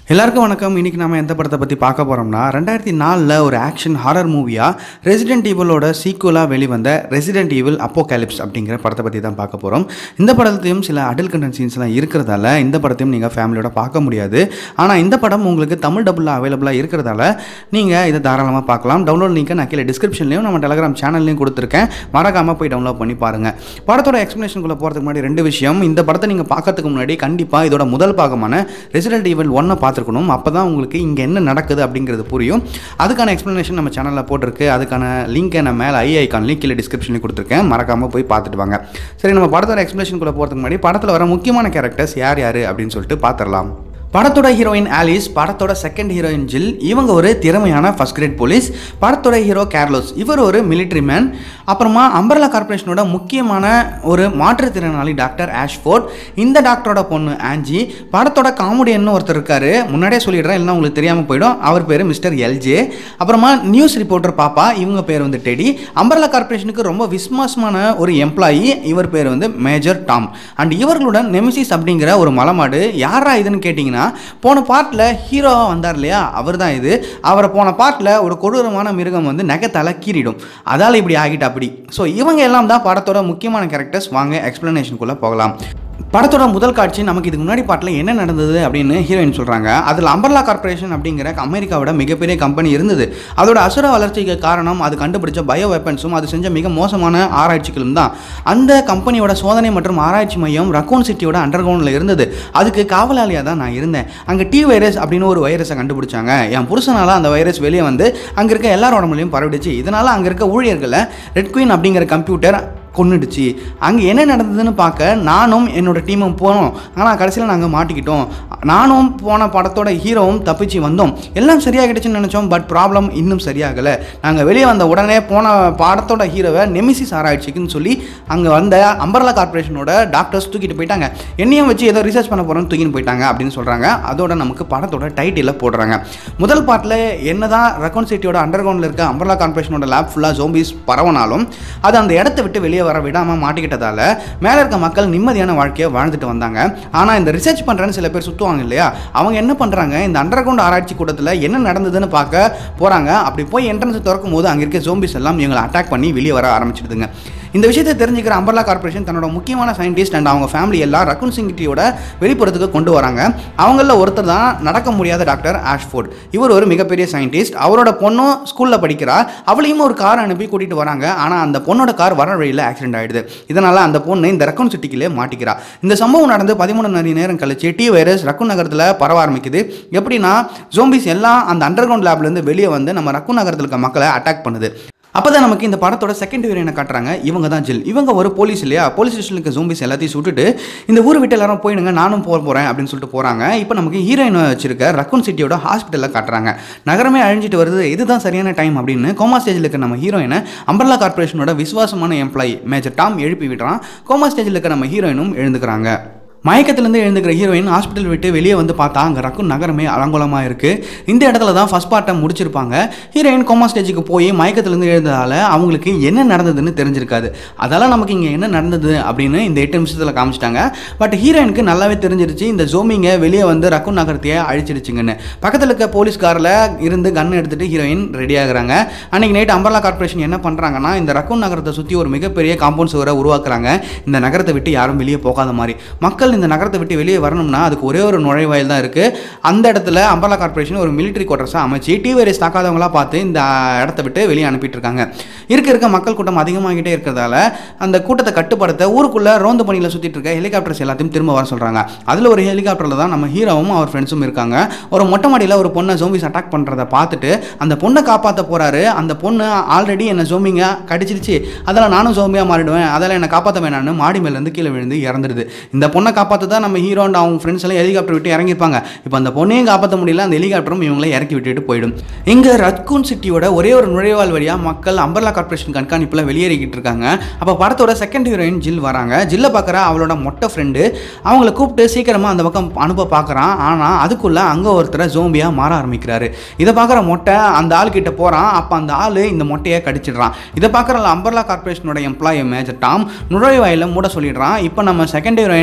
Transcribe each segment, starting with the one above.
எல்லாருக்கும் வணக்கம் இன்னைக்கு நம்ம எந்த படத்தை பற்றி பார்க்க போகிறோம்னா ரெண்டாயிரத்தி நாலில் ஒரு ஆக்ஷன் ஹாரர் மூவியாக ரெசிடென்ட் ஈவலோட சீக்குவலாக வெளிவந்த ரெசிடென்ட் ஈவில் அப்போகாலிப்ஸ் அப்படிங்கிற படத்தை பற்றி தான் பார்க்க போகிறோம் இந்த படத்தையும் சில அடல் கண்டென்ட் சீன்ஸ்லாம் இருக்கிறதால இந்த படத்தையும் நீங்கள் ஃபேமிலியோட பார்க்க முடியாது ஆனால் இந்த படம் உங்களுக்கு தமிழ் டபுளில் அவைலபிளாக இருக்கிறதால நீங்கள் இதை தாராளமாக பார்க்கலாம் டவுன்லோட் லிங்க்கை நான் கீழே டிஸ்கிரிப்ஷன்லையும் நம்ம டெலகிராம் சேனல்லையும் கொடுத்துருக்கேன் மறக்காமல் போய் டவுன்லோட் பண்ணி பாருங்கள் படத்தோட எக்ஸ்ப்ளனேஷனுக்குள்ளே போகிறதுக்கு முன்னாடி ரெண்டு விஷயம் இந்த படத்தை நீங்கள் பார்க்கறதுக்கு முன்னாடி கண்டிப்பாக இதோட முதல் பாகமான ரெசிடென்ட் ஈவல் ஒன்னை பார்த்துருக்கணும் அப்போ தான் உங்களுக்கு இங்கே என்ன நடக்குது அப்படிங்கிறது புரியும் அதுக்கான எக்ஸ்ப்ளனேஷன் நம்ம சேனலில் போட்டிருக்கு அதுக்கான லிங்க்கை நான் மேலே ஐ ஐக்கான் லிங்க் கீழே டிஸ்கிரிப்ஷனில் கொடுத்துருக்கேன் மறக்காமல் போய் பார்த்துட்டு வாங்க சரி நம்ம படத்தோட எக்ஸ்ப்ளனேஷனுக்குள்ளே போகிறதுக்கு முன்னாடி படத்தில் வர முக்கியமான கேரக்டர்ஸ் யார் யார் அப்படின்னு சொல்லிட்டு பார்த்துடலாம் படத்தோட ஹீரோயின் ஆலிஸ் படத்தோட செகண்ட் ஹீரோயின் ஜில் இவங்க ஒரு திறமையான ஃபர்ஸ்ட் கிரேட் போலீஸ் படத்தோட ஹீரோ கேர்லோஸ் இவர் ஒரு மிலிட்ரி மேன் அப்புறமா அம்பர்லா கார்பரேஷனோட முக்கியமான ஒரு மாற்றுத்திறனாளி டாக்டர் ஆஷ்ஃபோர்ட் இந்த டாக்டரோட பொண்ணு ஆன்ஜி படத்தோட காமெடியன் ஒருத்தர் இருக்காரு முன்னாடியே சொல்லிடுறேன் இல்லைன்னா உங்களுக்கு தெரியாமல் போயிடும் அவர் பேர் மிஸ்டர் எல்ஜே அப்புறமா நியூஸ் ரிப்போர்ட்டர் பாப்பா இவங்க பேர் வந்து டெடி அம்பர்லா கார்பரேஷனுக்கு ரொம்ப விஸ்வாசமான ஒரு எம்ப்ளாயி இவர் பேர் வந்து மேஜர் டாம் அண்ட் இவர்களுடன் நெமிசிஸ் அப்படிங்கிற ஒரு மலமாடு யாரா இதுன்னு கேட்டிங்கன்னா போன பார்ட்டில் ஹீரோவாக வந்தார் இல்லையா அவர் தான் இது அவரை போன பார்ட்டில் ஒரு கொடூரமான மிருகம் வந்து நகத்தால் கீறிடும் அதால் இப்படி ஆகிட்டு அப்படி ஸோ இவங்க எல்லாம் தான் படத்தோட முக்கியமான கேரக்டர்ஸ் வாங்க எக்ஸ்ப்ளனேஷனுக்குள்ளே போகலாம் படத்தோட முதல் காட்சி நமக்கு இதுக்கு முன்னாடி பாட்டில் என்ன நடந்தது அப்படின்னு ஹீரோயின் சொல்கிறாங்க அதில் அம்பர்லா கார்பரேஷன் அப்படிங்கிற அமெரிக்காவோட மிகப்பெரிய கம்பெனி இருந்தது அதோட அசுர வளர்ச்சிக்கு காரணம் அது கண்டுபிடிச்ச பயோ வெப்பன்ஸும் அது செஞ்ச மிக மோசமான ஆராய்ச்சிகளும் தான் அந்த கம்பெனியோட சோதனை மற்றும் ஆராய்ச்சி மையம் ரக்கூன் சிட்டியோட அண்டர் கிரவுண்டில் இருந்தது அதுக்கு காவலாளியாக தான் நான் இருந்தேன் அங்கே டி வைரஸ் அப்படின்னு ஒரு வைரஸை கண்டுபிடிச்சாங்க என் புருஷனால அந்த வைரஸ் வெளியே வந்து அங்கே இருக்க எல்லாரோட மூலியம் பரவிடுச்சு இதனால் அங்கே இருக்க ஊழியர்களை ரெட் குயின் அப்படிங்கிற கம்ப்யூட்டர் கொன்னுடுச்சு அங்கே என்ன நடந்ததுன்னு பார்க்க நானும் என்னோட டீமும் போனோம் ஆனால் கடைசியில் நாங்கள் மாட்டிக்கிட்டோம் நானும் போன படத்தோட ஹீரோவும் தப்பிச்சு வந்தோம் எல்லாம் சரியாகிடுச்சுன்னு நினச்சோம் பட் ப்ராப்ளம் இன்னும் சரியாகலை நாங்கள் வெளியே வந்த உடனே போன படத்தோட ஹீரோவை நெமிசிஸ் ஆராய்ச்சிக்குன்னு சொல்லி அங்கே வந்த அம்பர்லா கார்பரேஷனோட டாக்டர்ஸ் தூக்கிட்டு போயிட்டாங்க என்னையும் வச்சு ஏதோ ரிசர்ச் பண்ண போகிறோன்னு தூக்கிட்டு போயிட்டாங்க அப்படின்னு சொல்கிறாங்க அதோட நமக்கு படத்தோட டைட்டிலில் போடுறாங்க முதல் பாட்டில் என்னதான் ரக்கோன் சிட்டியோட அண்டர் கிரவுண்டில் இருக்க அம்பர்லா கார்பரேஷனோட லேப் ஃபுல்லாக ஜோம்பிஸ் பரவனாலும் அது அந்த இடத்த விட்டு வெளியே வர விடாமல் மாட்டிக்கிட்டதால மேலே இருக்க மக்கள் நிம்மதியான வாழ்க்கையை வாழ்ந்துட்டு வந்தாங்க ஆனால் இந்த ரிசர்ச் பண்ணுறேன்னு சில பேர் சுற்றுவாங்க இல்லையா அவங்க என்ன பண்ணுறாங்க இந்த அண்டர் கிரவுண்ட் ஆராய்ச்சி கூட்டத்தில் என்ன நடந்ததுன்னு பார்க்க போகிறாங்க அப்படி போய் என்ட்ரன்ஸ் திறக்கும் போது அங்கே இருக்க ஜோம்பிஸ் எல்லாம் இவங்களை அட்டாக் பண்ணி வெளியே வர ஆரம்பிச்சிடுதுங்க இந்த விஷயத்தை தெரிஞ்சுக்கிற அம்பர்லா கார்பரேஷன் தன்னோட முக்கியமான சயின்டிஸ்ட் அண்ட் அவங்க ஃபேமிலி எல்லாம் ரக்குன் சிங்கிட்டியோட வெளிப்புறத்துக்கு கொண்டு வராங்க அவங்களில் ஒருத்தர் தான் நடக்க முடியாத டாக்டர் ஆஷ்ஃபோர்ட் இவர் ஒரு மிகப்பெரிய சயின்டிஸ்ட் அவரோட பொண்ணும் ஸ்கூலில் படிக்கிறா அவளையும் ஒரு கார் அனுப்பி கூட்டிகிட்டு வராங்க ஆனால் அந்த பொண்ணோட கார் வர வழியில் ஆக்சிடென்ட் ஆகிடுது இதனால் அந்த பொண்ணு இந்த ரக்குன் சிட்டிக்கிலே மாட்டிக்கிறா இந்த சம்பவம் நடந்து பதிமூணு மணி நேரம் கழிச்சு டி வைரஸ் ரக்குன் நகரத்தில் பரவ ஆரம்பிக்குது எப்படின்னா ஜோம்பிஸ் எல்லாம் அந்த அண்டர் கிரவுண்ட் லேப்லேருந்து வெளியே வந்து நம்ம ரக்குன் நகரத்தில் இருக்க மக்களை அட்டாக் பண்ணுது அப்போ தான் நமக்கு இந்த படத்தோட செகண்ட் ஹீரோயினை காட்டுறாங்க இவங்க தான் ஜில் இவங்க ஒரு போலீஸ் இல்லையா போலீஸ் ஸ்டேஷனுக்கு ஜோம்பிஸ் எல்லாத்தையும் சுட்டுட்டு இந்த ஊர் விட்டு எல்லாரும் போயிடுங்க நானும் போக போகிறேன் அப்படின்னு சொல்லிட்டு போகிறாங்க இப்போ நமக்கு ஹீரோயின் வச்சிருக்க ரக்குன் சிட்டியோட ஹாஸ்பிட்டலில் காட்டுறாங்க நகரமே அழிஞ்சிட்டு வருது இதுதான் சரியான டைம் அப்படின்னு கோமா ஸ்டேஜில் இருக்க நம்ம ஹீரோயினை அம்பர்லா கார்பரேஷனோட விசுவாசமான எம்ப்ளாயி மேஜர் டாம் எழுப்பி விடுறான் கோமா ஸ்டேஜில் இருக்க நம்ம ஹீரோயினும் எழுந்துக்கிறாங்க மயக்கத்திலேருந்து எழுந்துக்கிற ஹீரோயின் ஹாஸ்பிட்டல் விட்டு வெளியே வந்து பார்த்தா அங்கே ரக்கும் நகரமே அலங்கோலமாக இருக்குது இந்த இடத்துல தான் ஃபஸ்ட் பார்ட்டை முடிச்சிருப்பாங்க ஹீரோயின் கோமா ஸ்டேஜுக்கு போய் மயக்கத்திலேருந்து எழுந்ததால் அவங்களுக்கு என்ன நடந்ததுன்னு தெரிஞ்சிருக்காது அதெல்லாம் நமக்கு இங்கே என்ன நடந்தது அப்படின்னு இந்த எட்டு நிமிஷத்தில் காமிச்சிட்டாங்க பட் ஹீரோயினுக்கு நல்லாவே தெரிஞ்சிருச்சு இந்த ஜோமிங்க வெளியே வந்து ரக்கும் நகரத்தையே அழிச்சிடுச்சுங்கன்னு பக்கத்தில் இருக்க போலீஸ் காரில் இருந்து கன் எடுத்துகிட்டு ஹீரோயின் ரெடி ஆகுறாங்க அன்றைக்கி நைட் அம்பர்லா கார்பரேஷன் என்ன பண்ணுறாங்கன்னா இந்த ரக்கும் நகரத்தை சுற்றி ஒரு மிகப்பெரிய காம்பவுண்ட் சுவரை உருவாக்குறாங்க இந்த நகரத்தை விட்டு யாரும் வெளியே போகாத மாதிரி மக்கள் இந்த நகரத்தை விட்டு வெளியே வரணும்னா அதுக்கு ஒரே ஒரு நுழைவாயில் தான் இருக்குது அந்த இடத்துல அம்பர்லா கார்பரேஷன் ஒரு மிலிட்டரி குவார்டர்ஸாக அமைச்சு டி வைரஸ் தாக்காதவங்களா பார்த்து இந்த இடத்த விட்டு வெளியே அனுப்பிட்டு இருக்காங்க இருக்க இருக்க மக்கள் கூட்டம் அதிகமாகிட்டே இருக்கிறதால அந்த கூட்டத்தை கட்டுப்படுத்த ஊருக்குள்ளே ரோந்து பணியில் சுற்றிட்டு இருக்க ஹெலிகாப்டர்ஸ் எல்லாத்தையும் திரும்ப வர சொல்கிறாங்க அதில் ஒரு ஹெலிகாப்டரில் தான் நம்ம ஹீரோவும் அவர் ஃப்ரெண்ட்ஸும் இருக்காங்க ஒரு மொட்டை மாடியில் ஒரு பொண்ணை ஜோம்பிஸ் அட்டாக் பண்ணுறதை பார்த்துட்டு அந்த பொண்ணை காப்பாற்ற போகிறாரு அந்த பொண்ணு ஆல்ரெடி என்னை ஜோம்பிங்க கடிச்சிருச்சு அதெல்லாம் நானும் ஜோம்பியாக மாறிடுவேன் அதெல்லாம் என்னை காப்பாற்ற வேணான்னு மாடி மேலேருந்து கீழே விழுந்து இறந்துடுது இந்த பொண்ணை காப்பாற்ற தான் நம்ம ஹீரோ அண்ட் அவங்க ஃப்ரெண்ட்ஸ் எல்லாம் ஹெலிகாப்டர் விட்டு இறங்கியிருப்பாங்க இப்போ அந்த பொண்ணையும் காப்பாற்ற முடியல அந்த ஹெலிகாப்டரும் இவங்களை இறக்கி விட்டுட்டு போயிடும் இங்கே ரத்கூன் சிட்டியோட ஒரே ஒரு நுழைவால் வழியாக மக்கள் அம்பர்லா கார்பரேஷன் கண்காணிப்பில் வெளியேறிக்கிட்டு இருக்காங்க அப்போ படத்தோட செகண்ட் ஹீரோயின் ஜில் வராங்க ஜில்லை பார்க்குற அவளோட மொட்டை ஃப்ரெண்டு அவங்கள கூப்பிட்டு சீக்கிரமாக அந்த பக்கம் அனுப்ப பார்க்குறான் ஆனால் அதுக்குள்ளே அங்கே ஒருத்தரை ஜோம்பியாக மாற ஆரம்பிக்கிறாரு இதை பார்க்குற மொட்டை அந்த ஆள் கிட்ட போகிறான் அப்போ அந்த ஆள் இந்த மொட்டையை கடிச்சிடுறான் இதை பார்க்குற அம்பர்லா கார்பரேஷனோட எம்ப்ளாயி மேஜர் டாம் நுழைவாயில மூட சொல்லிடுறான் இப்போ நம்ம செகண்ட் ஹீரோயின் அவங்க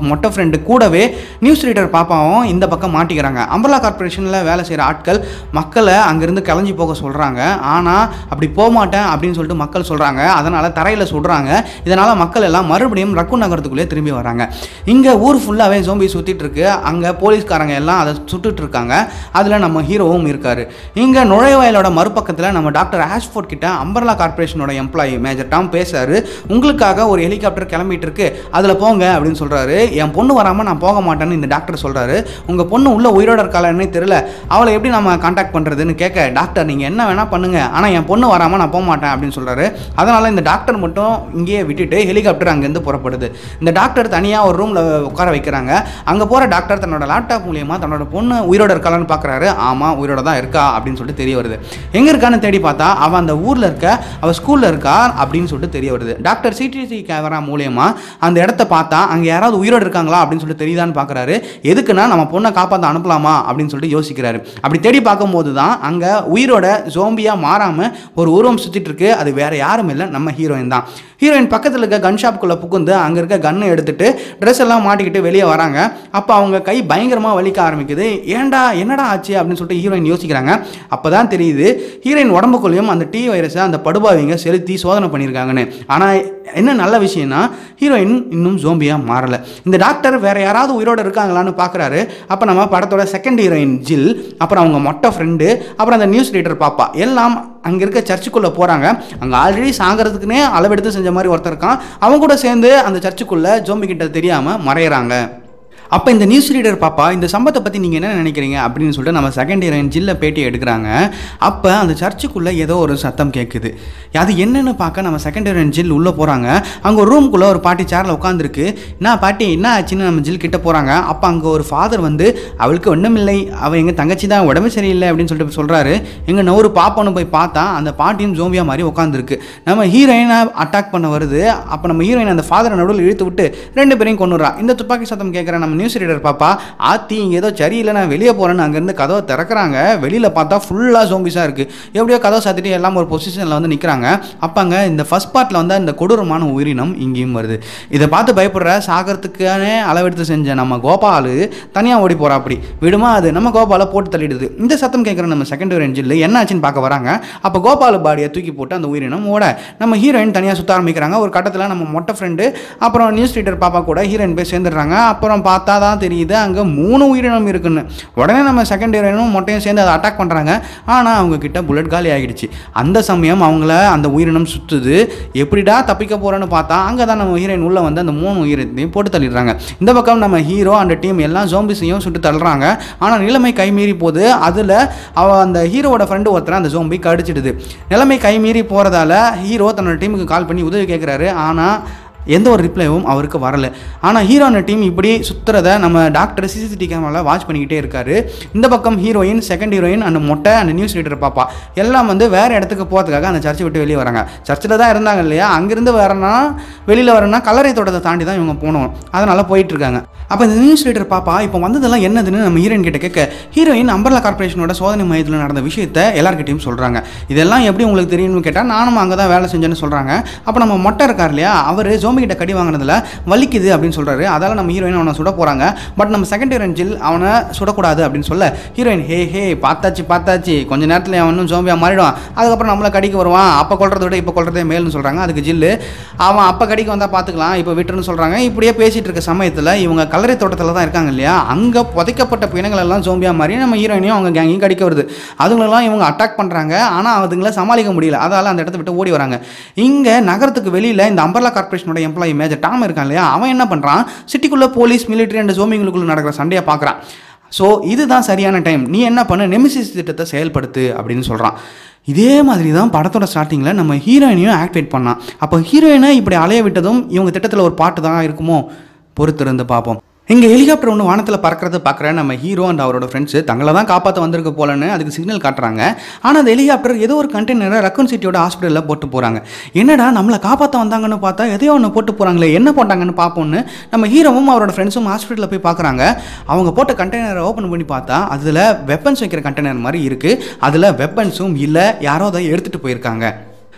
மொட்டை ஃப்ரெண்டு கூடவே நியூஸ் ரீடர் பாப்பாவும் இந்த பக்கம் மாட்டிக்கிறாங்க அம்பர்லா கார்பரேஷனில் வேலை செய்கிற ஆட்கள் மக்களை அங்கேருந்து கிளஞ்சி போக சொல்கிறாங்க ஆனால் அப்படி போக மாட்டேன் அப்படின்னு சொல்லிட்டு மக்கள் சொல்கிறாங்க அதனால் தரையில் சுடுறாங்க இதனால் மக்கள் எல்லாம் மறுபடியும் ரக்கு நகரத்துக்குள்ளே திரும்பி வராங்க இங்கே ஊர் ஃபுல்லாகவே ஜோம்பி சுற்றிட்டு இருக்கு அங்கே போலீஸ்காரங்க எல்லாம் அதை சுட்டுட்டு இருக்காங்க அதில் நம்ம ஹீரோவும் இருக்காரு இங்கே நுழைவாயிலோட மறுபக்கத்தில் நம்ம டாக்டர் ஆஷ்ஃபோர்ட் கிட்ட அம்பர்லா கார்பரேஷனோட எம்ப்ளாயி மேஜர் டாம் பேசுறாரு உங்களுக்காக ஒரு ஹெலிகாப்டர் கிளம்பிட்டு இருக்கு அதில் போங்க அப்படின்னு சொல்கிறாரு என் பொண்ணு வராமல் நான் போக மாட்டேன்னு இந்த டாக்டர் சொல்கிறாரு உங்கள் பொண்ணு உள்ள உயிரோட இருக்காளன்னே தெரியல அவளை எப்படி நம்ம காண்டாக்ட் பண்ணுறதுன்னு கேட்க டாக்டர் நீங்கள் என்ன வேணால் பண்ணுங்க ஆனால் என் பொண்ணு வராமல் நான் போக மாட்டேன் அப்படின்னு சொல்கிறாரு அதனால் இந்த டாக்டர் மட்டும் இங்கேயே விட்டுட்டு ஹெலிகாப்டர் அங்கேருந்து புறப்படுது இந்த டாக்டர் தனியாக ஒரு ரூமில் உட்கார வைக்கிறாங்க அங்கே போகிற டாக்டர் தன்னோட லேப்டாப் மூலியமாக தன்னோட பொண்ணு உயிரோட இருக்காளான்னு பார்க்குறாரு ஆமாம் உயிரோட தான் இருக்கா அப்படின்னு சொல்லிட்டு தெரிய வருது எங்கே இருக்கான்னு தேடி பார்த்தா அவன் அந்த ஊரில் இருக்க அவள் ஸ்கூலில் இருக்கா அப்படின்னு சொல்லிட்டு தெரிய வருது டாக்டர் சிடிசி கேமரா மூலியமா அந்த இடத்த பார்த்தா அங்கே யாராவது உயிரோடு இருக்காங்களா அப்படின்னு சொல்லிட்டு தெரியுதான்னு பார்க்குறாரு எதுக்குன்னா நம்ம பொண்ணை காப்பாற்ற அனுப்பலாமா அப்படின்னு சொல்லிட்டு யோசிக்கிறாரு அப்படி தேடி பார்க்கும்போது தான் அங்கே உயிரோட ஜோம்பியாக மாறாமல் ஒரு உருவம் சுற்றிட்டு இருக்கு அது வேற யாரும் இல்லை நம்ம ஹீரோயின் தான் ஹீரோயின் பக்கத்தில் இருக்க கன் ஷாப்புக்குள்ளே புகுந்து அங்கே இருக்க கன்னை எடுத்துட்டு ட்ரெஸ் எல்லாம் மாட்டிக்கிட்டு வெளியே வராங்க அப்போ அவங்க கை பயங்கரமாக வலிக்க ஆரம்பிக்குது ஏன்டா என்னடா ஆச்சு அப்படின்னு சொல்லிட்டு ஹீரோயின் யோசிக்கிறாங்க அப்போ தான் தெரியுது ஹீரோயின் உடம்புக்குள்ளேயும் அந்த டி வைரஸை அந்த படுபாவிங்க செலுத்தி சோதனை பண்ணியிருக்காங்கன்னு ஆனால் என்ன நல்ல விஷயம்னா ஹீரோயின் இன்னும் ஜோம்பியாக மாறலை இந்த டாக்டர் வேற யாராவது உயிரோடு இருக்காங்களான்னு பார்க்குறாரு அப்போ நம்ம படத்தோட செகண்ட் ஹீரோயின் ஜில் அப்புறம் அவங்க மொட்டை ஃப்ரெண்டு அப்புறம் அந்த நியூஸ் ரீடர் பாப்பா எல்லாம் அங்கே இருக்க சர்ச்சுக்குள்ளே போகிறாங்க அங்கே ஆல்ரெடி சாகிறதுக்குனே அளவெடுத்து செஞ்ச மாதிரி ஒருத்தர் இருக்கான் அவன் கூட சேர்ந்து அந்த சர்ச்சுக்குள்ளே ஜோம்பி கிட்ட தெரியாமல் மறையிறாங்க அப்போ இந்த நியூஸ் ரீடர் பாப்பா இந்த சம்பவத்தை பற்றி நீங்கள் என்ன நினைக்கிறீங்க அப்படின்னு சொல்லிட்டு நம்ம செகண்ட் ஹீரோயின் ஜில்ல பேட்டி எடுக்கிறாங்க அப்போ அந்த சர்ச்சுக்குள்ளே ஏதோ ஒரு சத்தம் கேட்குது அது என்னன்னு பார்க்க நம்ம செகண்ட் ஹீரோயின் ஜில் உள்ளே போகிறாங்க அங்கே ஒரு ரூம்குள்ளே ஒரு பாட்டி சேரில் உட்காந்துருக்கு என்ன பாட்டி என்ன ஆச்சுன்னு நம்ம ஜில் கிட்ட போகிறாங்க அப்போ அங்கே ஒரு ஃபாதர் வந்து அவளுக்கு ஒன்றும் இல்லை அவள் எங்கள் தங்கச்சி தான் உடம்பு சரியில்லை அப்படின்னு சொல்லிட்டு சொல்கிறாரு எங்கள் நவரு பாப்பான்னு போய் பார்த்தா அந்த பாட்டியும் ஜோம்பியா மாதிரி உட்காந்துருக்கு நம்ம ஹீரோயினை அட்டாக் பண்ண வருது அப்போ நம்ம ஹீரோயின் அந்த ஃபாதரை நடுவில் இழுத்து விட்டு ரெண்டு பேரையும் கொண்டுறா இந்த துப்பாக்கி சத்தம் கேட்குற நம்ம நியூஸ் ரீடர் பாப்பா ஆத்தி இங்கே ஏதோ சரியில்லை நான் வெளியே போகிறேன்னு அங்கேருந்து கதவை திறக்கிறாங்க வெளியில் பார்த்தா ஃபுல்லாக ஜோம்பிஸாக இருக்குது எப்படியோ கதவை சாத்திட்டு எல்லாம் ஒரு பொசிஷனில் வந்து நிற்கிறாங்க அப்பாங்க இந்த ஃபர்ஸ்ட் பார்ட்டில் வந்து இந்த கொடூரமான உயிரினம் இங்கேயும் வருது இதை பார்த்து பயப்படுற சாகிறதுக்கானே அளவெடுத்து செஞ்ச நம்ம கோபாலு தனியாக ஓடி போகிறா அப்படி விடுமா அது நம்ம கோபாலை போட்டு தள்ளிடுது இந்த சத்தம் கேட்குற நம்ம செகண்ட் ரேஞ்சில் என்ன ஆச்சுன்னு பார்க்க வராங்க அப்போ கோபால் பாடியை தூக்கி போட்டு அந்த உயிரினம் ஓட நம்ம ஹீரோயின் தனியாக சுற்ற ஆரம்பிக்கிறாங்க ஒரு கட்டத்தில் நம்ம மொட்டை ஃப்ரெண்டு அப்புறம் நியூஸ் ரீடர் பாப்பா கூட ஹீரோயின் போய் சேர்ந்துடுறாங்க அப்புறம் பார்த்தா தான் தெரியுது அங்கே மூணு உயிரினம் இருக்குன்னு உடனே நம்ம செகண்ட் ஹீரோயினும் மொட்டையும் சேர்ந்து அதை அட்டாக் பண்ணுறாங்க ஆனால் அவங்க கிட்ட புல்லட் காலி ஆகிடுச்சு அந்த சமயம் அவங்கள அந்த உயிரினம் சுற்றுது எப்படிடா தப்பிக்க போகிறேன்னு பார்த்தா அங்கே தான் நம்ம ஹீரோயின் உள்ளே வந்து அந்த மூணு உயிரினத்தையும் போட்டு தள்ளிடுறாங்க இந்த பக்கம் நம்ம ஹீரோ அந்த டீம் எல்லாம் ஜோம்பிஸையும் சுட்டு தள்ளுறாங்க ஆனால் நிலைமை கைமீறி போகுது அதில் அவ அந்த ஹீரோவோட ஃப்ரெண்டு ஒருத்தர் அந்த ஜோம்பி கடிச்சிடுது நிலைமை கைமீறி போகிறதால ஹீரோ தன்னோட டீமுக்கு கால் பண்ணி உதவி கேட்குறாரு ஆனால் எந்த ஒரு ரிப்ளைவும் அவருக்கு வரல ஆனால் ஹீரோன டீம் இப்படி சுற்றுறத நம்ம டாக்டர் சிசிடிவி கேமராவில் வாட்ச் பண்ணிக்கிட்டே இருக்காரு இந்த பக்கம் ஹீரோயின் செகண்ட் ஹீரோயின் அந்த மொட்டை அந்த நியூஸ் ரீடர் பாப்பா எல்லாம் வந்து வேறு இடத்துக்கு போகிறதுக்காக அந்த சர்ச்சை விட்டு வெளியே வராங்க சர்ச்சில் தான் இருந்தாங்க இல்லையா அங்கேருந்து வரனா வெளியில் வரனா கல்லறை தோட்டத்தை தாண்டி தான் இவங்க போகணும் அதனால் போயிட்டுருக்காங்க அப்போ இந்த நியூஸ் ரீடர் பாப்பா இப்போ வந்ததெல்லாம் என்னதுன்னு நம்ம ஹீரோயின் கிட்ட கேட்க ஹீரோயின் அம்பர்லா கார்பரேஷனோட சோதனை மையத்தில் நடந்த விஷயத்த எல்லார்கிட்டையும் சொல்கிறாங்க இதெல்லாம் எப்படி உங்களுக்கு தெரியும்னு கேட்டால் நானும் அங்கே தான் வேலை செஞ்சேன்னு சொல்கிறாங்க அப்போ நம்ம மொட்டை இருக்கார் இல்லையா அவர் ஜோம்பி கிட்ட கடி வாங்கினதுல வலிக்குது அப்படின்னு சொல்கிறாரு அதால் நம்ம ஹீரோயின் அவனை சுட போகிறாங்க பட் நம்ம செகண்ட் ஹீரோயின் ஜில் அவனை சுடக்கூடாது அப்படின்னு சொல்ல ஹீரோயின் ஹே ஹே பார்த்தாச்சு பார்த்தாச்சு கொஞ்ச நேரத்தில் அவனும் ஜோம்பியாக மாறிடுவான் அதுக்கப்புறம் நம்மளை கடிக்க வருவான் அப்போ கொள்றதை விட இப்போ கொள்றதே மேல்னு சொல்கிறாங்க அதுக்கு ஜில்லு அவன் அப்போ கடிக்க வந்தால் பார்த்துக்கலாம் இப்போ விட்டுருன்னு சொல்கிறாங்க இப்படியே பேசிகிட்டு இருக்க சமயத்தில் இவங்க கல்லறை தோட்டத்தில் தான் இருக்காங்க இல்லையா அங்கே புதைக்கப்பட்ட பிணங்கள் எல்லாம் ஜோம்பியாக மாதிரி நம்ம ஹீரோயினையும் அவங்க கேங்கையும் கடிக்க வருது அதுங்களெல்லாம் இவங்க அட்டாக் பண்ணுறாங்க ஆனால் அதுங்களை சமாளிக்க முடியல அதால் அந்த இடத்த விட்டு ஓடி வராங்க இங்கே நகரத்துக்கு வெளியில் இந்த அம்பர்லா கார்பரேஷனோட எம்ப்ளாயி மேஜர் டாம் இருக்கான் இல்லையா அவன் என்ன பண்ணுறான் சிட்டிக்குள்ளே போலீஸ் மிலிட்டரி அண்ட் ஜோம்பிங்களுக்குள்ள நடக்கிற சண்டையை பார்க்குறான் ஸோ இதுதான் சரியான டைம் நீ என்ன பண்ண நெமிசிஸ் திட்டத்தை செயல்படுத்து அப்படின்னு சொல்கிறான் இதே மாதிரி தான் படத்தோட ஸ்டார்டிங்கில் நம்ம ஹீரோயினையும் ஆக்டிவேட் பண்ணான் அப்போ ஹீரோயினை இப்படி அலைய விட்டதும் இவங்க திட்டத்தில் ஒரு பாட்டு தான் இருக்குமோ பொறுத்திருந்து பார்ப்போம் இங்கே ஹெலிகாப்டர் ஒன்று வானத்தில் பறக்கிறத பார்க்குற நம்ம ஹீரோ அண்ட் அவரோட ஃப்ரெண்ட்ஸு தங்களை தான் காப்பாற்ற வந்திருக்க போலன்னு அதுக்கு சிக்னல் காட்டுறாங்க ஆனால் அந்த ஹெலிகாப்டர் ஏதோ ஒரு கண்டெய்னரை ரக்கன் சிட்டியோட ஹாஸ்பிட்டலில் போட்டு போகிறாங்க என்னடா நம்மளை காப்பாற்ற வந்தாங்கன்னு பார்த்தா எதையோ ஒன்று போட்டு போகிறாங்களே என்ன போட்டாங்கன்னு பார்ப்போம்னு நம்ம ஹீரோவும் அவரோட ஃப்ரெண்ட்ஸும் ஹாஸ்பிட்டலில் போய் பார்க்குறாங்க அவங்க போட்ட கண்டெய்னரை ஓப்பன் பண்ணி பார்த்தா அதில் வெப்பன்ஸ் வைக்கிற கண்டெய்னர் மாதிரி இருக்குது அதில் வெப்பன்ஸும் இல்லை யாரோ அதை எடுத்துகிட்டு போயிருக்காங்க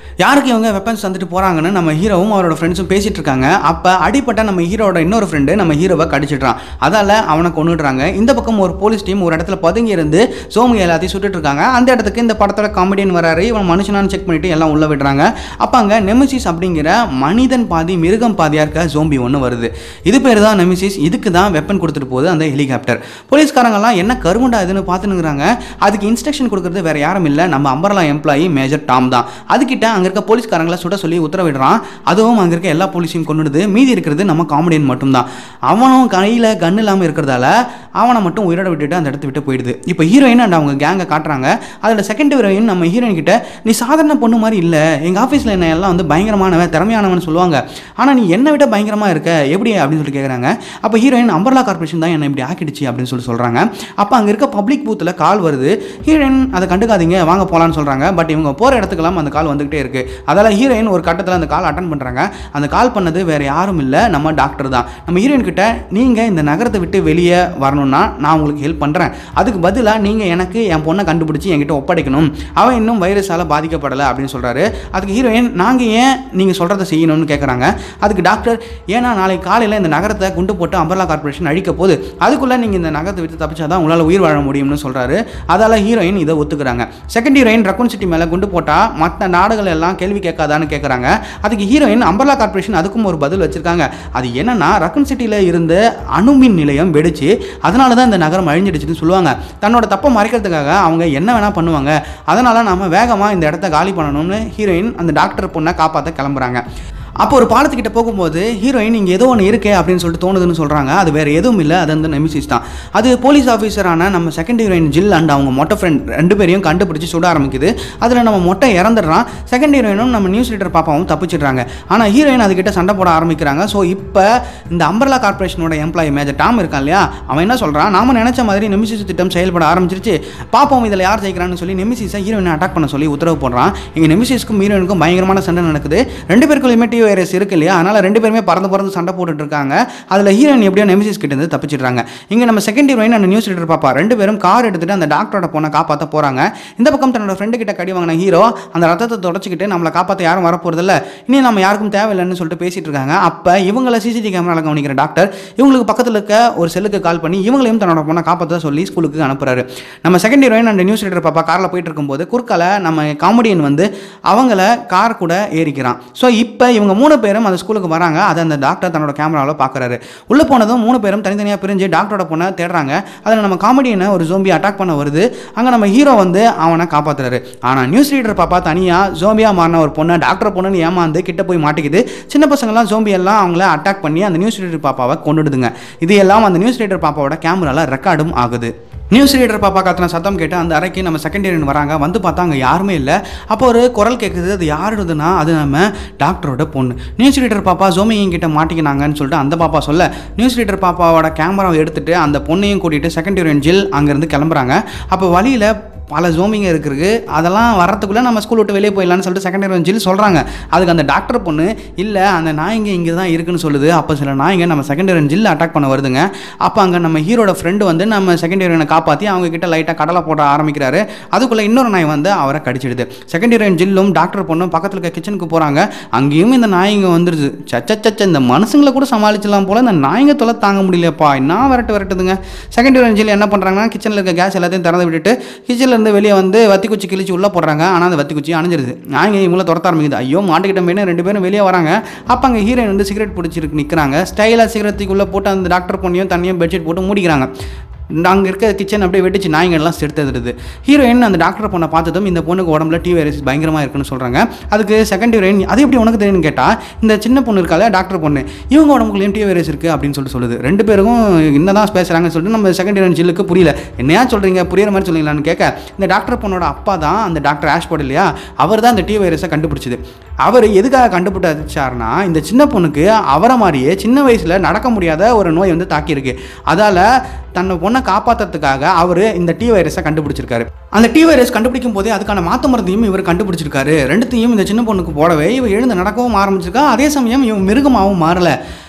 யாருக்கு இவங்க வெப்பன்ஸ் தந்துட்டு போகிறாங்கன்னு நம்ம ஹீரோவும் அவரோட ஃப்ரெண்ட்ஸும் பேசிட்டு இருக்காங்க அப்போ அடிப்பட்ட நம்ம ஹீரோட இன்னொரு ஃப்ரெண்டு நம்ம ஹீரோவை கடிச்சிட்றான் அதால் அவனை கொண்டுடுறாங்க இந்த பக்கம் ஒரு போலீஸ் டீம் ஒரு இடத்துல பதுங்கி இருந்து சோமு எல்லாத்தையும் சுட்டுட்டு இருக்காங்க அந்த இடத்துக்கு இந்த படத்தோட காமெடியன் வராரு இவன் மனுஷனான்னு செக் பண்ணிட்டு எல்லாம் உள்ள விடுறாங்க அப்போ அங்கே நெமிசிஸ் அப்படிங்கிற மனிதன் பாதி மிருகம் பாதியாக இருக்க ஜோம்பி ஒன்று வருது இது பேர் தான் நெமிசிஸ் இதுக்கு தான் வெப்பன் கொடுத்துட்டு போகுது அந்த ஹெலிகாப்டர் போலீஸ்காரங்கெல்லாம் என்ன கருமண்டா இதுன்னு பார்த்துனுங்கிறாங்க அதுக்கு இன்ஸ்ட்ரக்ஷன் கொடுக்குறது வேற யாரும் இல்லை நம்ம அம்பர்லா எம்ப்ளாயி மேஜர் டாம் தான் அதுக்கிட்ட அங்கே இருக்க போலீஸ்காரங்களை சுட சொல்லி உத்தரவிடுறான் அதுவும் அங்கே இருக்க எல்லா போலீஸையும் கொண்டுடுது மீதி இருக்கிறது நம்ம காமெடியன் மட்டும்தான் அவனும் கையில் கன் இல்லாமல் இருக்கிறதால அவனை மட்டும் உயிரோட விட்டுட்டு அந்த இடத்த விட்டு போயிடுது இப்போ ஹீரோயின் அண்ட் அவங்க கேங்கை காட்டுறாங்க அதில் செகண்ட் ஹீரோயின் நம்ம ஹீரோயின் கிட்ட நீ சாதாரண பொண்ணு மாதிரி இல்லை எங்கள் ஆஃபீஸில் என்ன எல்லாம் வந்து பயங்கரமானவன் திறமையானவன் சொல்லுவாங்க ஆனால் நீ என்னை விட பயங்கரமாக இருக்க எப்படி அப்படின்னு சொல்லி கேட்குறாங்க அப்போ ஹீரோயின் அம்பர்லா கார்பரேஷன் தான் என்னை இப்படி ஆக்கிடுச்சு அப்படின்னு சொல்லி சொல்கிறாங்க அப்போ அங்கே இருக்க பப்ளிக் பூத்தில் கால் வருது ஹீரோயின் அதை கண்டுக்காதீங்க வாங்க போகலான்னு சொல்கிறாங்க பட் இவங்க போகிற இடத்துக்கெல்லாம் அந்த கால் வந்துகிட்டே இருக்கு அதால் ஹீரோயின் ஒரு கட்டத்தில் அந்த கால் அட்டன் பண்ணுறாங்க அந்த கால் பண்ணது வேற யாரும் இல்லை நம்ம டாக்டர் தான் நம்ம ஹீரோயின் கிட்ட நீங்கள் இந்த நகரத்தை விட்டு வெளியே வரணும்னா நான் உங்களுக்கு ஹெல்ப் பண்ணுறேன் அதுக்கு பதிலாக நீங்கள் எனக்கு என் பொண்ணை கண்டுபிடிச்சி என்கிட்ட ஒப்படைக்கணும் அவன் இன்னும் வைரஸால் பாதிக்கப்படலை அப்படின்னு சொல்கிறாரு அதுக்கு ஹீரோயின் நாங்கள் ஏன் நீங்கள் சொல்கிறத செய்யணும்னு கேட்குறாங்க அதுக்கு டாக்டர் ஏன்னா நாளைக்கு காலையில் இந்த நகரத்தை குண்டு போட்டு அம்பர்லா கார்பரேஷன் அழிக்க போகுது அதுக்குள்ளே நீங்கள் இந்த நகரத்தை விட்டு தப்பிச்சாதான் உங்களால் உயிர் வாழ முடியும்னு சொல்கிறாரு அதால் ஹீரோயின் இதை ஒத்துக்கிறாங்க செகண்ட் ஹீரோயின் ரக்குன் சிட்டி மேலே குண்டு போட்டால் மற்ற நாடுகள் எல்லாம் கேள்வி கேட்காதான்னு கேட்குறாங்க அதுக்கு ஹீரோயின் அம்பர்லா கார்பரேஷன் அதுக்கும் ஒரு பதில் வச்சிருக்காங்க அது என்னன்னா ரக்குன் சிட்டியில் இருந்த அணுமின் நிலையம் வெடிச்சு அதனால தான் இந்த நகரம் அழிஞ்சிடுச்சுன்னு சொல்லுவாங்க தன்னோட தப்பை மறைக்கிறதுக்காக அவங்க என்ன வேணால் பண்ணுவாங்க அதனால நாம வேகமாக இந்த இடத்த காலி பண்ணணும்னு ஹீரோயின் அந்த டாக்டர் பொண்ணை காப்பாற்ற கிளம்புறாங்க அப்போ ஒரு பாலத்துக்கிட்ட போகும்போது ஹீரோயின் இங்கே ஏதோ ஒன்று இருக்கே அப்படின்னு சொல்லிட்டு தோணுதுன்னு சொல்கிறாங்க அது வேறு எதுவும் இல்லை அது வந்து நெமிசிஸ் தான் அது போலீஸ் ஆஃபீஸரான நம்ம செகண்ட் ஹீரோயின் ஜில் அண்ட் அவங்க மொட்டை ஃப்ரெண்ட் ரெண்டு பேரையும் கண்டுபிடிச்சி சுட ஆரம்பிக்குது அதில் நம்ம மொட்டை இறந்துடுறான் செகண்ட் ஹீரோயினும் நம்ம நியூஸ் லீடர் பாப்பாவும் தப்பிச்சிடுறாங்க ஆனால் ஹீரோயின் அதுக்கிட்ட சண்டை போட ஆரம்பிக்கிறாங்க ஸோ இப்போ இந்த அம்பர்லா கார்பரேஷனோட எம்ப்ளாயி மேஜர் டாம் இருக்கான் இல்லையா அவன் என்ன சொல்கிறான் நாம நினச்ச மாதிரி நெமிசிஸ் திட்டம் செயல்பட ஆரம்பிச்சிருச்சு பாப்போம் இதில் யார் ஜெயிக்கிறான்னு சொல்லி நெமிசிஸை ஹீரோயினை அட்டாக் பண்ண சொல்லி உத்தரவு போடுறான் இங்கே நெமிசிஸ்க்கும் ஹீரோயினுக்கும் பயங்கரமான சண்டை நடக்குது ரெண்டு பேருக்குள்ளேயுமே டி வைரஸ் இருக்கு இல்லையா அதனால் ரெண்டு பேருமே பறந்து பறந்து சண்டை போட்டுட்டு இருக்காங்க அதில் ஹீரோயின் எப்படியோ நெமிசிஸ் கிட்ட இருந்து தப்பிச்சிடுறாங்க இங்கே நம்ம செகண்ட் ஹீரோயின் அந்த நியூஸ் ரீடர் பாப்பா ரெண்டு பேரும் கார் எடுத்துட்டு அந்த டாக்டரோட பொண்ணை காப்பாற்ற போகிறாங்க இந்த பக்கம் தன்னோட ஃப்ரெண்டு கிட்ட கடி வாங்கின ஹீரோ அந்த ரத்தத்தை தொடச்சிக்கிட்டு நம்மளை காப்பாற்ற யாரும் வரப்போறதில்ல இனி நம்ம யாருக்கும் தேவையில்லைன்னு சொல்லிட்டு பேசிட்டு இருக்காங்க அப்போ இவங்கள சிசிடிவி கேமராவில் கவனிக்கிற டாக்டர் இவங்களுக்கு பக்கத்தில் இருக்க ஒரு செல்லுக்கு கால் பண்ணி இவங்களையும் தன்னோட பொண்ணை காப்பாற்ற சொல்லி ஸ்கூலுக்கு அனுப்புறாரு நம்ம செகண்ட் ஹீரோயின் அந்த நியூஸ் ரீடர் பாப்பா காரில் போயிட்டு இருக்கும்போது குறுக்கால நம்ம காமெடியன் வந்து அவங்கள கார் கூட ஏறிக்கிறான் ஸோ இப்போ இவங்க மூணு பேரும் அந்த ஸ்கூலுக்கு வராங்க அதை அந்த டாக்டர் தன்னோட கேமராவில் பார்க்குறாரு உள்ளே போனதும் மூணு பேரும் தனித்தனியாக பிரிஞ்சு டாக்டரோட பொண்ணை தேடுறாங்க அதில் நம்ம காமெடியனை ஒரு ஜோம்பி அட்டாக் பண்ண வருது அங்கே நம்ம ஹீரோ வந்து அவனை காப்பாற்றுறாரு ஆனால் நியூஸ் ரீடர் பாப்பா தனியாக ஜோம்பியாக மாறின ஒரு பொண்ணை டாக்டர் பொண்ணுன்னு ஏமாந்து கிட்ட போய் மாட்டிக்குது சின்ன பசங்கள்லாம் ஜோம்பி எல்லாம் அவங்கள அட்டாக் பண்ணி அந்த நியூஸ் ரீடர் பாப்பாவை கொண்டுடுதுங்க இது எல்லாம் அந்த நியூஸ் ரீடர் பாப்பாவோட கேமராவில் ரெக்கார்டும் ஆகுது நியூஸ் ரீடர் பாப்பா கத்துன சத்தம் கேட்டு அந்த அறைக்கு நம்ம செகண்ட் இயர் வராங்க வந்து பார்த்தா அங்கே யாருமே இல்லை அப்போ ஒரு குரல் கேட்குது அது யாருதுன்னா அது நம்ம டாக்டரோட பொண்ணு நியூஸ் ரீடர் பாப்பா ஜோமிங்க கிட்ட மாட்டிக்கினாங்கன்னு சொல்லிட்டு அந்த பாப்பா சொல்ல நியூஸ் ரீடர் பாப்பாவோட கேமராவை எடுத்துட்டு அந்த பொண்ணையும் கூட்டிகிட்டு செகண்ட் இயர் ஜில் அங்கேருந்து கிளம்புறாங்க அப்போ வழியில் பல ஜோமிங்க இருக்குது அதெல்லாம் வரத்துக்குள்ளே நம்ம ஸ்கூல் விட்டு வெளியே போயிடலான்னு சொல்லிட்டு செகண்ட் இயர் சொல்லி சொல்கிறாங்க அதுக்கு அந்த டாக்டர் பொண்ணு இல்லை அந்த நாய்ங்க இங்கே தான் இருக்குன்னு சொல்லுது அப்போ சில நாய்ங்க நம்ம செகண்ட் இயர் ஜில் அட்டாக் பண்ண வருதுங்க அப்போ அங்கே நம்ம ஹீரோட ஃப்ரெண்டு வந்து நம்ம செகண்ட் இயரனை காப்பாற்றி அவங்க கிட்ட லைட்டாக கடலை போட ஆரம்பிக்கிறாரு அதுக்குள்ளே இன்னொரு நாய் வந்து அவரை கடிச்சிடுது செகண்ட் இயர் ஜில்லும் டாக்டர் பொண்ணும் பக்கத்தில் இருக்க கிச்சனுக்கு போகிறாங்க அங்கேயும் இந்த நாய்ங்க வந்துடுது சச்சச்சச்ச இந்த மனுஷங்களை கூட சமாளிச்சிடலாம் போல இந்த நாய்ங்க தொலை தாங்க முடியலப்பா என்ன விரட்டு விரட்டுதுங்க செகண்ட் இயர் ஜில் என்ன பண்ணுறாங்கன்னா கிச்சனில் இருக்க கேஸ் எல்லாத்தையும் திறந்து விட்டுட்டு கிச்சனில் இருந்து வெளியே வந்து வத்தி குச்சி கிழிச்சு உள்ளே போடுறாங்க ஆனால் அந்த வத்தி குச்சி அணைஞ்சிருது நாய்ங்க இவங்கள துரத்த ஆரம்பிக்குது ஐயோ மாட்டுக்கிட்ட ரெண்டு பேரும் வெளியே வராங்க அப்போ அங்கே ஹீரோயின் வந்து சிகரெட் பிடிச்சிருக்கு நிற்கிறாங்க ஸ்டைலாக சிகரெட்டுக்குள்ளே போட்டு அந்த டாக்டர் பொண்ணையும் தண்ணியும் பெட்ஷீட் போட்டு மூடிக்கிறாங்க அங்கே இருக்க கிச்சன் அப்படியே வெடிச்சு நாய்ங்கள்லாம் செடுத்துடுது ஹீரோயின் அந்த டாக்டர் பொண்ணை பார்த்ததும் இந்த பொண்ணுக்கு உடம்புல டி வைரஸ் பயங்கரமாக இருக்குன்னு சொல்கிறாங்க அதுக்கு செகண்ட் ஹீரோயின் அது எப்படி உனக்கு தெரியும்னு கேட்டால் இந்த சின்ன பொண்ணு இருக்கால டாக்டர் பொண்ணு இவங்க உடம்புக்குள்ளேயும் டி வைரஸ் இருக்குது அப்படின்னு சொல்லிட்டு சொல்லுது ரெண்டு பேருக்கும் என்னதான் பேசுகிறாங்கன்னு சொல்லிட்டு நம்ம செகண்ட் ஹீரோயின் ஜில்லுக்கு புரியல என்னையா சொல்கிறீங்க புரியுற மாதிரி சொல்லுங்களான்னு கேட்க இந்த டாக்டர் பொண்ணோட அப்பா தான் அந்த டாக்டர் ஆஷ்போர்ட் இல்லையா அவர் தான் இந்த டி வைரஸை கண்டுபிடிச்சது அவர் எதுக்காக கண்டுபிடிச்சாருன்னா இந்த சின்ன பொண்ணுக்கு அவரை மாதிரியே சின்ன வயசில் நடக்க முடியாத ஒரு நோய் வந்து தாக்கியிருக்கு அதால் தன்னை பொண்ணை காப்பாற்றுறதுக்காக அவர் இந்த டி வைரஸை கண்டுபிடிச்சிருக்காரு அந்த டி வைரஸ் கண்டுபிடிக்கும் போதே அதுக்கான மாற்று மருந்தையும் இவர் கண்டுபிடிச்சிருக்காரு ரெண்டுத்தையும் இந்த சின்ன பொண்ணுக்கு போடவே இவ எழுந்து நடக்கவும் ஆரம்பிச்சிருக்கா அதே சமயம் இவன் மிருகமாகவும் மாறல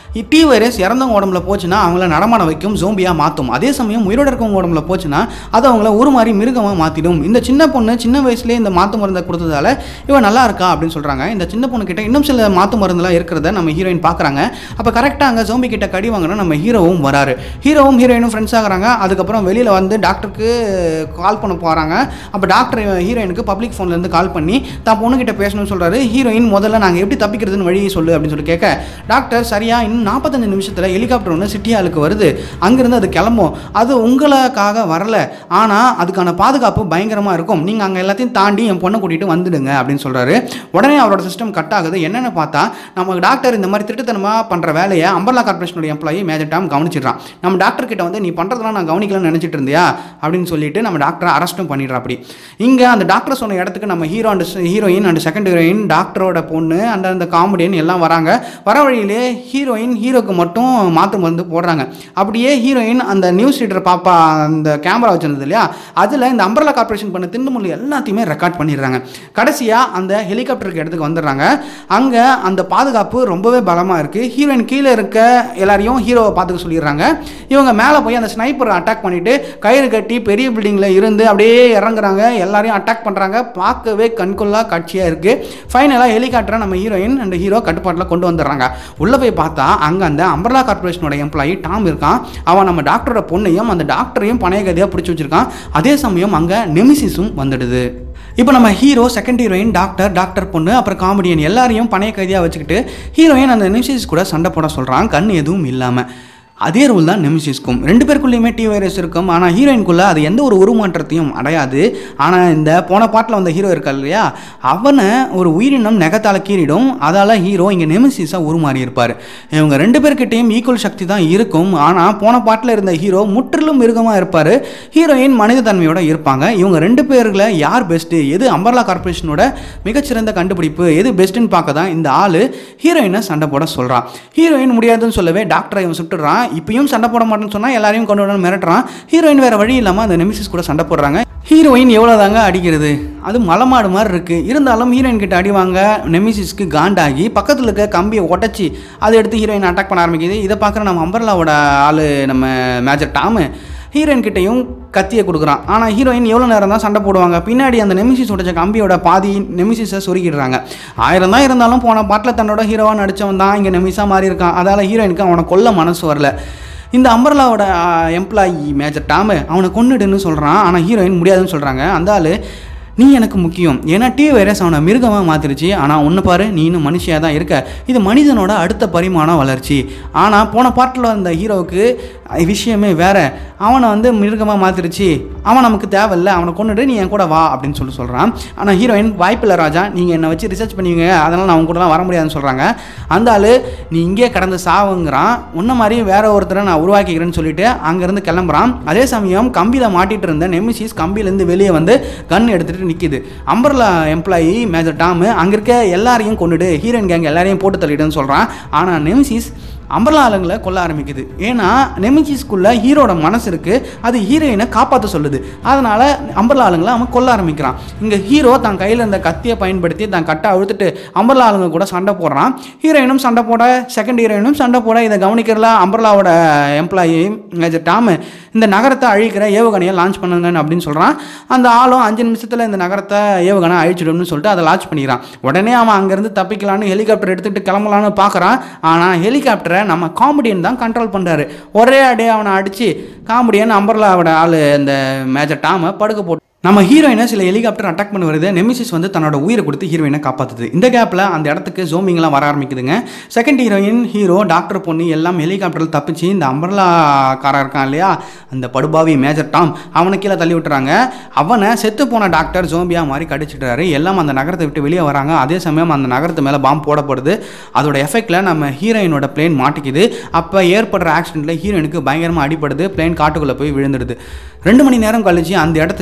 டி வைரஸ் இறந்தவங்க உடம்புல போச்சுன்னா அவங்கள நடமாட வைக்கும் ஜோம்பியாக மாற்றும் அதே சமயம் உயிரோட இருக்கவங்க உடம்புல போச்சுன்னா அது அவங்கள ஒரு மாதிரி மிருகமாக மாற்றிடும் இந்த சின்ன பொண்ணு சின்ன வயசுலேயே இந்த மாற்று மருந்தை கொடுத்ததால இவன் நல்லா இருக்கா அப்படின்னு சொல்கிறாங்க இந்த சின்ன பொண்ணு கிட்ட இன்னும் சில மாற்று மருந்துலாம் இருக்கிறத நம்ம ஹீரோயின் பார்க்குறாங்க அப்போ கரெக்டாக அங்கே ஜோம்பி கிட்ட கடி வாங்கினா நம்ம ஹீரோவும் வராரு ஹீரோவும் ஹீரோயினும் ஃப்ரெண்ட்ஸ் ஆகுறாங்க அதுக்கப்புறம் வெளியில் வந்து டாக்டருக்கு கால் பண்ண போகிறாங்க அப்போ டாக்டர் ஹீரோயினுக்கு பப்ளிக் ஃபோன்லேருந்து கால் பண்ணி தான் பொண்ணுக்கிட்ட பேசணும்னு சொல்கிறாரு ஹீரோயின் முதல்ல நாங்கள் எப்படி தப்பிக்கிறதுன்னு வழியை சொல்லு அப்படின்னு சொல்லி கேட்க டாக்டர் சரியா இன்னும் நாற்பத்தஞ்சு நிமிஷத்தில் ஹெலிகாப்டர் ஒன்று சிட்டி ஹாலுக்கு வருது அங்கேருந்து அது கிளம்பும் அது உங்களுக்காக வரல ஆனால் அதுக்கான பாதுகாப்பு பயங்கரமாக இருக்கும் நீங்கள் அங்கே எல்லாத்தையும் தாண்டி என் பொண்ணை கூட்டிகிட்டு வந்துடுங்க அப்படின்னு சொல்கிறாரு உடனே அவரோட சிஸ்டம் கட் ஆகுது என்னென்னு பார்த்தா நம்ம டாக்டர் இந்த மாதிரி திருட்டுத்தனமாக பண்ணுற வேலையை அம்பர்லா கார்பரேஷனுடைய எம்ப்ளாயி மேஜர் டாம் கவனிச்சிடுறான் நம்ம டாக்டர் கிட்ட வந்து நீ பண்ணுறதெல்லாம் நான் கவனிக்கலன்னு நினச்சிட்டு இருந்தியா அப்படின்னு சொல்லிட்டு நம்ம டாக்டரை அரெஸ்ட்டும் பண்ணிடுறா அப்படி இங்கே அந்த டாக்டர் சொன்ன இடத்துக்கு நம்ம hero and heroine and second heroine டாக்டரோட பொண்ணு அண்ட் அந்த காமெடியன் எல்லாம் வராங்க வர வழியிலே ஹீரோயின் ஹீரோக்கு மட்டும் மாற்று மருந்து போடுறாங்க அப்படியே ஹீரோயின் அந்த நியூஸ் ரீடர் பாப்பா அந்த கேமரா வச்சிருந்தது இல்லையா அதில் இந்த அம்பர்லா கார்பரேஷன் பண்ண திண்டுமுள்ளு எல்லாத்தையுமே ரெக்கார்ட் பண்ணிடுறாங்க கடைசியாக அந்த ஹெலிகாப்டருக்கு இடத்துக்கு வந்துடுறாங்க அங்கே அந்த பாதுகாப்பு ரொம்பவே பலமாக இருக்குது ஹீரோயின் கீழே இருக்க எல்லாரையும் ஹீரோவை பார்த்துக்க சொல்லிடுறாங்க இவங்க மேலே போய் அந்த ஸ்னைப்பரை அட்டாக் பண்ணிட்டு கயிறு கட்டி பெரிய பில்டிங்கில் இருந்து அப்படியே இறங்குறாங்க எல்லாரையும் அட்டாக் பண்ணுறாங்க பார்க்கவே கண்கொள்ளா காட்சியாக இருக்குது ஃபைனலாக ஹெலிகாப்டரை நம்ம ஹீரோயின் அண்ட் ஹீரோ கட்டுப்பாட்டில் கொண்டு வந்துடுறாங்க உள்ளே போய் பார்த்தா அங்கே அந்த அம்பர்லா கார்பரேஷனோட எம்ப்ளாயி டாம் இருக்கான் அவன் நம்ம டாக்டரோட பொண்ணையும் அந்த டாக்டரையும் பணைய கதையாக பிடிச்சி வச்சிருக்கான் அதே சமயம் அங்கே நெமிசிஸும் வந்துடுது இப்போ நம்ம hero second heroine doctor doctor பொண்ணு அப்புறம் காமெடியன் எல்லாரையும் பணைய கைதியாக வச்சுக்கிட்டு ஹீரோயின் அந்த நெமிசிஸ் கூட சண்டை போட சொல்கிறான் கண் எதுவும் இல்லாமல் அதே ரோல் தான் நெமிசிஸ்க்கும் ரெண்டு பேருக்குள்ளேயுமே டி வைரஸ் இருக்கும் ஆனால் ஹீரோயின்குள்ளே அது எந்த ஒரு உருமாற்றத்தையும் அடையாது ஆனால் இந்த போன பாட்டில் வந்த ஹீரோ இருக்கா இல்லையா அவனை ஒரு உயிரினம் நெகத்தால் கீறிடும் அதால் ஹீரோ இங்கே நெமிசிஸாக உருமாறி இருப்பார் இவங்க ரெண்டு பேர்கிட்டையும் ஈக்குவல் சக்தி தான் இருக்கும் ஆனால் போன பாட்டில் இருந்த ஹீரோ முற்றிலும் மிருகமாக இருப்பார் ஹீரோயின் மனித தன்மையோட இருப்பாங்க இவங்க ரெண்டு பேர்களை யார் பெஸ்ட்டு எது அம்பர்லா கார்பரேஷனோட மிகச்சிறந்த கண்டுபிடிப்பு எது பெஸ்ட்டுன்னு பார்க்க தான் இந்த ஆள் ஹீரோயினை சண்டை போட சொல்கிறான் ஹீரோயின் முடியாதுன்னு சொல்லவே டாக்டரை இவன் சுட்டுறான் இப்பயும் சண்டை போட மாட்டேன்னு சொன்னால் எல்லாரையும் கொண்டு வரணும் மிரட்டுறான் ஹீரோயின் வேறு வழி இல்லாமல் அந்த நெமிசிஸ் கூட சண்டை போடுறாங்க ஹீரோயின் எவ்வளோ தாங்க அடிக்கிறது அது மலமாடு மாதிரி இருக்குது இருந்தாலும் ஹீரோயின் கிட்ட அடிவாங்க நெமிசிஸ்க்கு காண்டாகி பக்கத்தில் இருக்க கம்பியை உடச்சி அதை எடுத்து ஹீரோயின் அட்டாக் பண்ண ஆரம்பிக்குது இதை பார்க்குற நம்ம அம்பர்லாவோட ஆள் நம்ம மேஜர் டாமு ஹீரோயின் கிட்டையும் கத்தியை கொடுக்குறான் ஆனால் ஹீரோயின் எவ்வளோ நேரம் தான் சண்டை போடுவாங்க பின்னாடி அந்த நெமிசிஸ் உடைச்ச கம்பியோட பாதி நெமிசிஸை சொருகிடுறாங்க ஆயிரம் தான் இருந்தாலும் போன பாட்டில் தன்னோட ஹீரோவாக நடித்தவன் தான் இங்கே நெமிஸாக மாறி இருக்கான் அதால் ஹீரோயினுக்கு அவனை கொல்ல மனசு வரல இந்த அம்பர்லாவோட எம்ப்ளாயி மேஜர் டாமு அவனை கொன்னுடுன்னு சொல்கிறான் ஆனால் ஹீரோயின் முடியாதுன்னு சொல்கிறாங்க அந்த ஆள் நீ எனக்கு முக்கியம் ஏன்னா டி வைரஸ் அவனை மிருகமாக மாற்றிருச்சு ஆனால் ஒன்று பாரு நீ இன்னும் மனுஷியாக தான் இருக்க இது மனிதனோட அடுத்த பரிமாண வளர்ச்சி ஆனால் போன பாட்டில் அந்த ஹீரோவுக்கு விஷயமே வேற அவனை வந்து மிருகமாக மாற்றிருச்சு அவன் நமக்கு தேவையில்ல அவனை கொண்டுட்டு நீ என் கூட வா அப்படின்னு சொல்லி சொல்கிறான் ஆனால் ஹீரோயின் வாய்ப்பில்லை ராஜா நீங்கள் என்னை வச்சு ரிசர்ச் பண்ணுவீங்க அதனால் நான் உங்க கூடலாம் வர முடியாதுன்னு சொல்கிறாங்க அந்த ஆள் நீ இங்கே கடந்து சாவுங்கிறான் உன்ன மாதிரி வேற ஒருத்தரை நான் உருவாக்கிக்கிறேன்னு சொல்லிட்டு அங்கேருந்து கிளம்புறான் அதே சமயம் கம்பியில் மாட்டிட்டு இருந்த நெமிசிஸ் கம்பியிலேருந்து வெளியே வந்து கன் எடுத்துகிட்டு நிற்கிது அம்பர்லா எம்ப்ளாயி மேஜர் டாமு அங்கே இருக்க எல்லாரையும் கொண்டுட்டு ஹீரோயின் கேங் எல்லாரையும் போட்டு தள்ளிடுன்னு சொல்கிறான் ஆனால் நெமிசிஸ் அம்பர்லா ஆளுங்களை கொல்ல ஆரம்பிக்குது ஏன்னா நெமிச்சிஸ்குள்ள ஹீரோட மனசு இருக்குது அது ஹீரோயினை காப்பாற்ற சொல்லுது அதனால் அம்பர்லா ஆளுங்களை அவன் கொல்ல ஆரம்பிக்கிறான் இங்கே ஹீரோ தன் கையில் இருந்த கத்தியை பயன்படுத்தி தன் கட்டை அழுத்துட்டு அம்பர்லா ஆளுங்க கூட சண்டை போடுறான் ஹீரோயினும் சண்டை போட செகண்ட் ஹீரோயினும் சண்டை போட இதை கவனிக்கிறல அம்பர்லாவோட எம்ப்ளாயி மேஜர் டாமு இந்த நகரத்தை அழிக்கிற ஏவுகணையை லான்ச் பண்ணுங்கன்னு அப்படின்னு சொல்கிறான் அந்த ஆளும் அஞ்சு நிமிஷத்தில் இந்த நகரத்தை ஏவுகணை அழிச்சிடும்னு சொல்லிட்டு அதை லான்ச் பண்ணிக்கிறான் உடனே அவன் அங்கேருந்து தப்பிக்கலான்னு ஹெலிகாப்டர் எடுத்துகிட்டு கிளம்பலான்னு பார்க்குறான் ஆனால் ஹெலிகாப்டரை நம்ம காமெடியன் தான் கண்ட்ரோல் பண்ணுறாரு ஒரே அடியே அவனை அடித்து காமெடியன் அம்பர்லாவோட ஆள் இந்த மேஜர் டாமை படுக்க போட்டு நம்ம ஹீரோயினை சில ஹெலிகாப்டர் அட்டாக் பண்ண வருது நெமிசிஸ் வந்து தன்னோட உயிரை கொடுத்து ஹீரோயினை காப்பாற்றுது இந்த கேப்பில் அந்த இடத்துக்கு ஜோமிங்லாம் வர ஆரம்பிக்குதுங்க செகண்ட் ஹீரோயின் ஹீரோ டாக்டர் பொண்ணு எல்லாம் ஹெலிகாப்டரில் தப்பிச்சு இந்த அம்பர்லா காரன் இருக்கான் இல்லையா அந்த படுபாவி மேஜர் டாம் அவனை கீழே தள்ளி விட்டுறாங்க அவனை செத்து போன டாக்டர் ஜோம்பியா மாதிரி கடிச்சிட்டாரு எல்லாம் அந்த நகரத்தை விட்டு வெளியே வராங்க அதே சமயம் அந்த நகரத்து மேலே பாம்பு போடப்படுது அதோட எஃபெக்டில் நம்ம ஹீரோயினோட பிளேன் மாட்டிக்குது அப்போ ஏற்படுற ஆக்சிடென்ட்டில் ஹீரோயினுக்கு பயங்கரமாக அடிப்படுது பிளேன் காட்டுக்குள்ளே போய் விழுந்துடுது ரெண்டு மணி நேரம் கழிச்சு அந்த இடத்துக்கு அம்பர்லா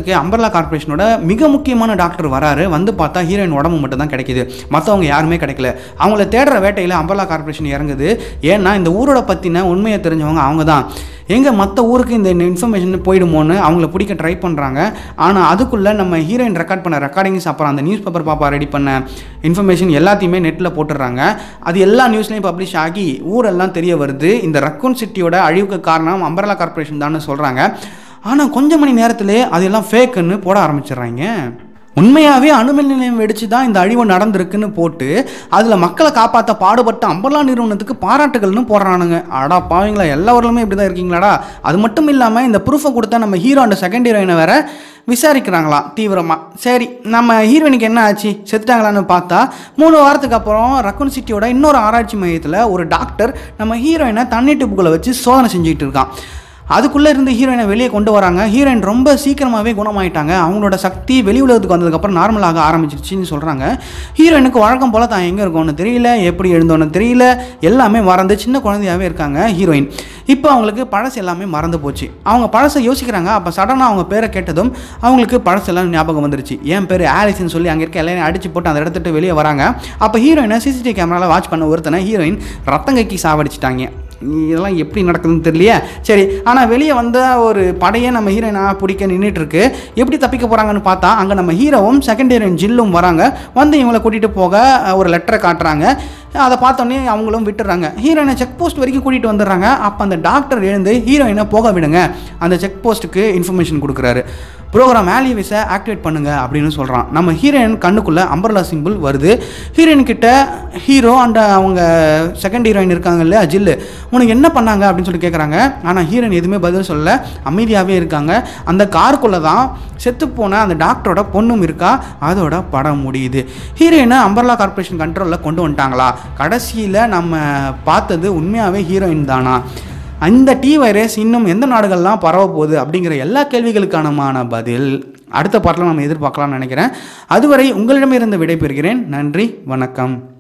அம்பர்லா கார்பரேஷனோட மிக முக்கியமான டாக்டர் வராரு வந்து பார்த்தா ஹீரோயின் உடம்பு மட்டும் தான் கிடைக்குது மற்றவங்க யாருமே கிடைக்கல அவங்கள தேடுற வேட்டையில் அம்பர்லா கார்பரேஷன் இறங்குது ஏன்னா இந்த ஊரோட பற்றின உண்மையை தெரிஞ்சவங்க அவங்க தான் எங்கே மற்ற ஊருக்கு இந்த இன்ஃபர்மேஷன் போயிடுமோன்னு அவங்கள பிடிக்க ட்ரை பண்ணுறாங்க ஆனால் அதுக்குள்ளே நம்ம ஹீரோயின் ரெக்கார்ட் பண்ண ரெக்கார்டிங்ஸ் அப்புறம் அந்த நியூஸ் பேப்பர் பாப்பா ரெடி பண்ண இன்ஃபர்மேஷன் எல்லாத்தையுமே நெட்டில் போட்டுடுறாங்க அது எல்லா நியூஸ்லையும் பப்ளிஷ் ஆகி ஊரெல்லாம் தெரிய வருது இந்த ரக்கூன் சிட்டியோட அழிவுக்கு காரணம் அம்பர்லா கார்பரேஷன் தான் சொல்கிறாங்க ஆனால் கொஞ்சம் மணி நேரத்திலே அதெல்லாம் ஃபேக்குன்னு போட ஆரம்பிச்சிடுறாங்க உண்மையாகவே அணுமின் நிலையம் வெடிச்சு தான் இந்த அழிவு நடந்திருக்குன்னு போட்டு அதில் மக்களை காப்பாற்ற பாடுபட்ட அம்பர்லா நிறுவனத்துக்கு பாராட்டுகள்னு போடுறானுங்க அடா பாவீங்களா எல்லாவர்களுமே இப்படி தான் இருக்கீங்களாடா அது மட்டும் இல்லாமல் இந்த ப்ரூஃபை கொடுத்தா நம்ம ஹீரோ அண்ட் செகண்ட் ஹீரோயினை வேற விசாரிக்கிறாங்களாம் தீவிரமாக சரி நம்ம ஹீரோயினுக்கு என்ன ஆச்சு செத்துட்டாங்களான்னு பார்த்தா மூணு வாரத்துக்கு அப்புறம் ரக்குன் சிட்டியோட இன்னொரு ஆராய்ச்சி மையத்தில் ஒரு டாக்டர் நம்ம ஹீரோயினை தண்ணி டிப்புக்குள்ளே வச்சு சோதனை செஞ்சுக்கிட்டு இருக்கான் அதுக்குள்ளே இருந்து ஹீரோயினை வெளியே கொண்டு வராங்க ஹீரோயின் ரொம்ப சீக்கிரமாகவே குணமாயிட்டாங்க அவங்களோட சக்தி வெளி உலகத்துக்கு வந்ததுக்கப்புறம் நார்மலாக ஆரம்பிச்சிருச்சுன்னு சொல்கிறாங்க ஹீரோயினுக்கு வழக்கம் போல் தான் எங்கே இருக்கோன்னு தெரியல எப்படி எழுந்தோன்னு தெரியல எல்லாமே மறந்து சின்ன குழந்தையாகவே இருக்காங்க ஹீரோயின் இப்போ அவங்களுக்கு பழசு எல்லாமே மறந்து போச்சு அவங்க பழசை யோசிக்கிறாங்க அப்போ சடனாக அவங்க பேரை கேட்டதும் அவங்களுக்கு பழசெல்லாம் ஞாபகம் வந்துருச்சு என் பேர் ஆலிஸ்ன்னு சொல்லி அங்கே இருக்க எல்லாரையும் அடிச்சு போட்டு அந்த இடத்துட்டு வெளியே வராங்க அப்போ ஹீரோயினை சிசிடிவி கேமராவில் வாட்ச் பண்ண ஒருத்தனை ஹீரோயின் ரத்தங்கைக்கு சாவடிச்சிட்டாங்க இதெல்லாம் எப்படி நடக்குதுன்னு தெரியலையே சரி ஆனால் வெளியே வந்த ஒரு படையே நம்ம ஹீரோயினாக பிடிக்க நின்றுட்டு இருக்கு எப்படி தப்பிக்க போகிறாங்கன்னு பார்த்தா அங்கே நம்ம ஹீரோவும் செகண்ட் ஹீரோயின் ஜில்லும் வராங்க வந்து இவங்களை கூட்டிகிட்டு போக அஹ், ஒரு லெட்டரை காட்டுறாங்க அதை பார்த்தோன்னே அவங்களும் விட்டுறாங்க ஹீரோயினை செக் போஸ்ட் வரைக்கும் கூட்டிகிட்டு வந்துடுறாங்க அப்போ அந்த டாக்டர் எழுந்து ஹீரோயினை போக விடுங்க அந்த செக் போஸ்ட்டுக்கு இன்ஃபர்மேஷன் கொடுக்குறாரு ப்ரோக்ராம் ஆலிவிஸை ஆக்டிவேட் பண்ணுங்க அப்படின்னு சொல்கிறான் நம்ம ஹீரோயின் கண்ணுக்குள்ளே அம்பர்லா சிம்பிள் வருது ஹீரோயின் கிட்ட ஹீரோ அண்ட் அவங்க செகண்ட் ஹீரோயின் இருக்காங்க இல்லையா ஜில்லு உனக்கு என்ன பண்ணாங்க அப்படின்னு சொல்லி கேட்குறாங்க ஆனால் ஹீரோயின் எதுவுமே பதில் சொல்ல அமைதியாகவே இருக்காங்க அந்த காருக்குள்ளே தான் செத்துப்போன அந்த டாக்டரோட பொண்ணும் இருக்கா அதோட படம் முடியுது ஹீரோயினை அம்பர்லா கார்பரேஷன் கண்ட்ரோலில் கொண்டு வந்துட்டாங்களா கடைசியில் நம்ம பார்த்தது உண்மையாகவே ஹீரோயின் தானா அந்த டி வைரஸ் இன்னும் எந்த நாடுகள்லாம் பரவ போகுது அப்படிங்கிற எல்லா கேள்விகளுக்கானமான பதில் அடுத்த பாட்டில் நம்ம எதிர்பார்க்கலாம்னு நினைக்கிறேன் அதுவரை உங்களிடமிருந்து விடைபெறுகிறேன் நன்றி வணக்கம்